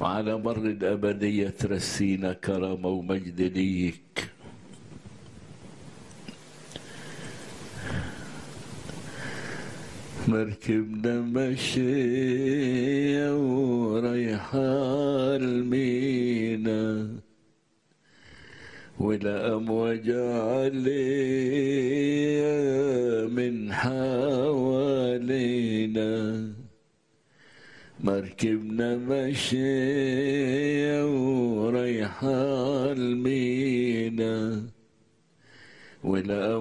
وعلى مر الأبدية ترسينا كرامة ومجد ليك مركبنا ماشية ورايحة المينا والأمواج عليا من حوالينا مركبنا ماشية ورايحة المينا والأمواج